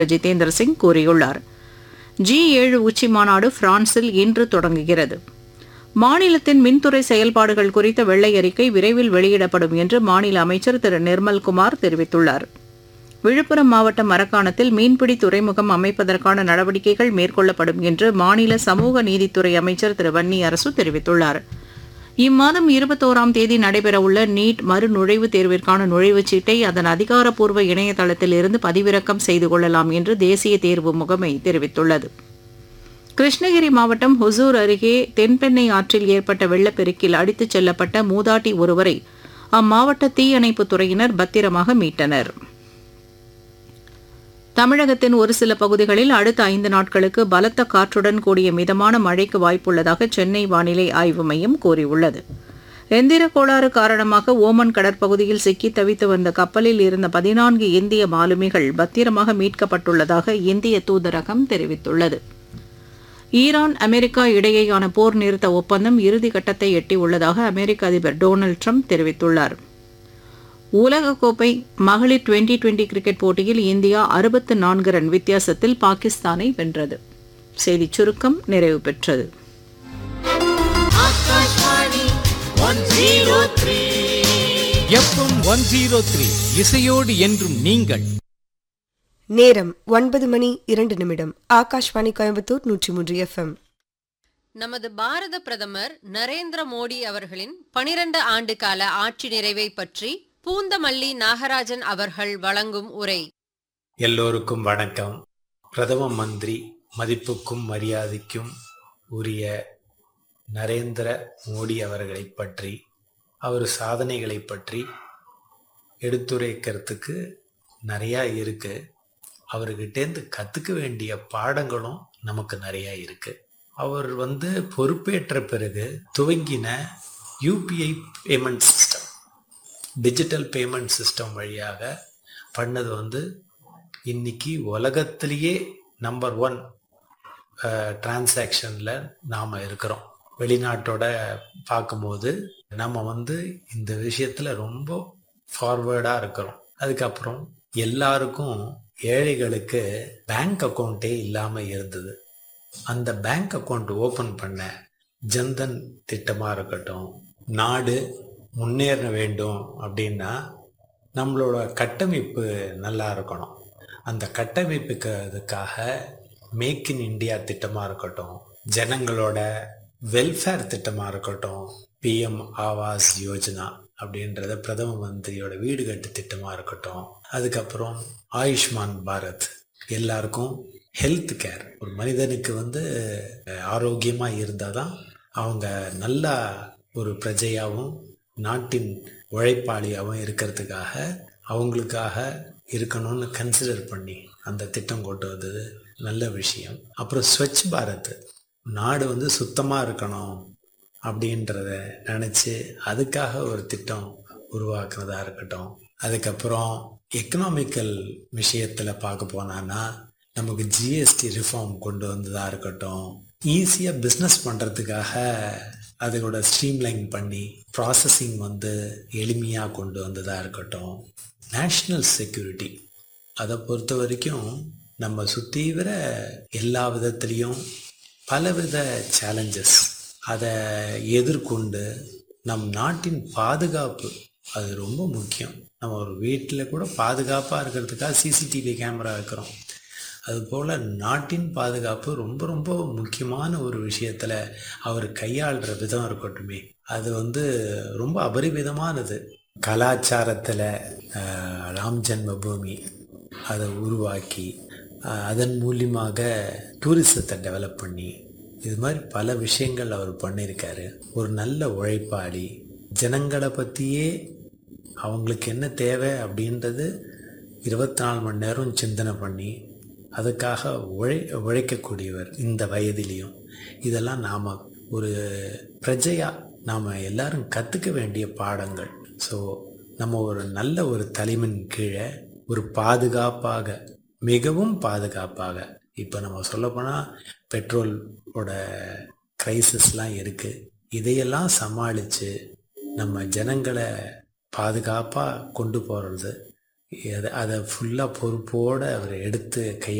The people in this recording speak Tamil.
ஜிதேந்திர சிங் கூறியுள்ளார் ஜி ஏழு உச்சி மாநாடு பிரான்சில் இன்று தொடங்குகிறது மாநிலத்தின் மின்துறை செயல்பாடுகள் குறித்த வெள்ளை அறிக்கை விரைவில் வெளியிடப்படும் என்று மாநில அமைச்சர் திரு நிர்மல்குமார் தெரிவித்துள்ளார் விழுப்புரம் மாவட்டம் மரக்காணத்தில் மீன்பிடி துறைமுகம் அமைப்பதற்கான நடவடிக்கைகள் மேற்கொள்ளப்படும் என்று மாநில சமூக நீதித்துறை அமைச்சர் திரு வன்னி அரசு தெரிவித்துள்ளார் இம்மாதம் இருபத்தோராம் தேதி நடைபெறவுள்ள நீட் மறுநுழைவுத் தேர்விற்கான நுழைவுச் சீட்டை அதன் அதிகாரப்பூர்வ இணையதளத்தில் இருந்து பதிவிறக்கம் செய்து கொள்ளலாம் என்று தேசிய தேர்வு முகமை தெரிவித்துள்ளது கிருஷ்ணகிரி மாவட்டம் ஹொசூர் அருகே தென்பெண்ணை ஆற்றில் ஏற்பட்ட வெள்ளப்பெருக்கில் அடித்துச் செல்லப்பட்ட மூதாட்டி ஒருவரை அம்மாவட்ட தீயணைப்புத் துறையினர் பத்திரமாக மீட்டனர் தமிழகத்தின் ஒரு சில பகுதிகளில் அடுத்த ஐந்து நாட்களுக்கு பலத்த காற்றுடன் கூடிய மிதமான மழைக்கு வாய்ப்புள்ளதாக சென்னை வானிலை ஆய்வு மையம் கூறியுள்ளது எந்திர கோளாறு காரணமாக ஓமன் கடற்பகுதியில் சிக்கி தவித்து வந்த கப்பலில் இருந்த பதினான்கு இந்திய மாலுமிகள் பத்திரமாக மீட்கப்பட்டுள்ளதாக இந்திய தூதரகம் தெரிவித்துள்ளது ஈரான் அமெரிக்கா இடையேயான போர் நிறுத்த ஒப்பந்தம் இறுதிக்கட்டத்தை எட்டியுள்ளதாக அமெரிக்க அதிபர் டொனால்டு ட்ரம்ப் தெரிவித்துள்ளார் உலகக்கோப்பை மகளிர் டுவெண்டி டுவெண்டி கிரிக்கெட் போட்டியில் இந்தியா அறுபத்து நான்கு ரன் வித்தியாசத்தில் பாகிஸ்தானை வென்றது செய்திச் சுருக்கம் நிறைவு பெற்றது Akashvani one zero three FM one zero three இசையோடு என்றும் நீங்கள் நேரம் ஒன்பது மணி இரண்டு நிமிடம் ஆகாஷ்வாணி கோயம்புத்தூர் நூற்றி மூன்று எஃப்எம் நமது பாரத பிரதமர் நரேந்திர மோடி அவர்களின் பனிரெண்டு ஆண்டு கால ஆட்சி நிறைவை பற்றி பூந்தமல்லி நாகராஜன் அவர்கள் வழங்கும் உரை எல்லோருக்கும் வணக்கம் பிரதம மந்திரி மதிப்புக்கும் மரியாதைக்கும் உரிய நரேந்திர மோடி அவர்களை பற்றி அவர் சாதனைகளை பற்றி எடுத்துரைக்கிறதுக்கு நிறையா இருக்கு அவர்கிட்டேருந்து கற்றுக்க வேண்டிய பாடங்களும் நமக்கு நிறையா இருக்கு அவர் வந்து பொறுப்பேற்ற பிறகு துவங்கின UPI payment system digital payment system வழியாக பண்ணது வந்து இன்னைக்கு உலகத்திலேயே நம்பர் ஒன் டிரான்சாக்ஷனில் நாம் இருக்கிறோம் வெளிநாட்டோட பார்க்கும்போது நம்ம வந்து இந்த விஷயத்தில் ரொம்ப ஃபார்வேர்டாக இருக்கிறோம் அதுக்கப்புறம் எல்லாருக்கும் ஏழைகளுக்கு பேங்க் அக்கௌண்ட்டே இல்லாமல் இருந்தது அந்த பேங்க் அக்கௌண்ட் ஓப்பன் பண்ண ஜன்தன் திட்டமாக இருக்கட்டும் நாடு முன்னேற வேண்டும் அப்படின்னா நம்மளோட கட்டமைப்பு நல்லா இருக்கணும் அந்த கட்டமைப்புக்கு அதுக்காக மேக் இன் இந்தியா திட்டமாக இருக்கட்டும் ஜனங்களோட வெல்ஃபேர் திட்டமாக இருக்கட்டும் பிஎம் ஆவாஸ் யோஜனா அப்படின்றத பிரதம மந்திரியோட வீடு கட்டு திட்டமாக இருக்கட்டும் அதுக்கப்புறம் ஆயுஷ்மான் பாரத் எல்லாருக்கும் ஹெல்த் கேர் ஒரு மனிதனுக்கு வந்து ஆரோக்கியமாக இருந்தால் தான் அவங்க நல்லா ஒரு பிரஜையாகவும் நாட்டின் உழைப்பாளியாகவும் இருக்கிறதுக்காக அவங்களுக்காக இருக்கணும்னு கன்சிடர் பண்ணி அந்த திட்டம் கொண்டு வந்தது நல்ல விஷயம் அப்புறம் ஸ்வச் பாரத் நாடு வந்து சுத்தமாக இருக்கணும் அப்படின்றத நினச்சி அதுக்காக ஒரு திட்டம் உருவாக்குனதா இருக்கட்டும் அதுக்கப்புறம் எக்கனாமிக்கல் விஷயத்தில் பார்க்க போனான்னா நமக்கு ஜிஎஸ்டி ரிஃபார்ம் கொண்டு வந்ததாக இருக்கட்டும் ஈஸியாக பிஸ்னஸ் பண்ணுறதுக்காக அதோட ஸ்ட்ரீம்லைன் பண்ணி ப்ராசஸிங் வந்து எளிமையாக கொண்டு வந்ததாக இருக்கட்டும் நேஷ்னல் செக்யூரிட்டி அதை பொறுத்த வரைக்கும் நம்ம சுத்தீவிர எல்லா விதத்துலேயும் பலவித சேலஞ்சஸ் அதை எதிர்கொண்டு நம் நாட்டின் பாதுகாப்பு அது ரொம்ப முக்கியம் நம்ம ஒரு வீட்டில் கூட பாதுகாப்பாக இருக்கிறதுக்காக சிசிடிவி கேமரா வைக்கிறோம் அதுபோல் நாட்டின் பாதுகாப்பு ரொம்ப ரொம்ப முக்கியமான ஒரு விஷயத்தில் அவர் கையாளுற விதம் இருக்கட்டுமே அது வந்து ரொம்ப அபரிமிதமானது கலாச்சாரத்தில் ராம் ஜென்ம பூமி அதை உருவாக்கி அதன் மூலியமாக டூரிசத்தை டெவலப் பண்ணி இது மாதிரி பல விஷயங்கள் அவர் பண்ணியிருக்காரு ஒரு நல்ல உழைப்பாளி ஜனங்களை பற்றியே அவங்களுக்கு என்ன தேவை அப்படின்றது இருபத்தி நாலு மணி நேரம் சிந்தனை பண்ணி அதுக்காக உழை உழைக்கக்கூடியவர் இந்த வயதிலையும் இதெல்லாம் நாம் ஒரு பிரஜையாக நாம் எல்லாரும் கற்றுக்க வேண்டிய பாடங்கள் ஸோ நம்ம ஒரு நல்ல ஒரு தலைமின் கீழே ஒரு பாதுகாப்பாக மிகவும் பாதுகாப்பாக இப்போ நம்ம சொல்லப்போனால் பெட்ரோலோட க்ரைசிஸ்லாம் இருக்குது இதையெல்லாம் சமாளித்து நம்ம ஜனங்களை பாதுகாப்பாக கொண்டு போகிறது அதை அதை ஃபுல்லாக பொறுப்போடு அவர் எடுத்து கை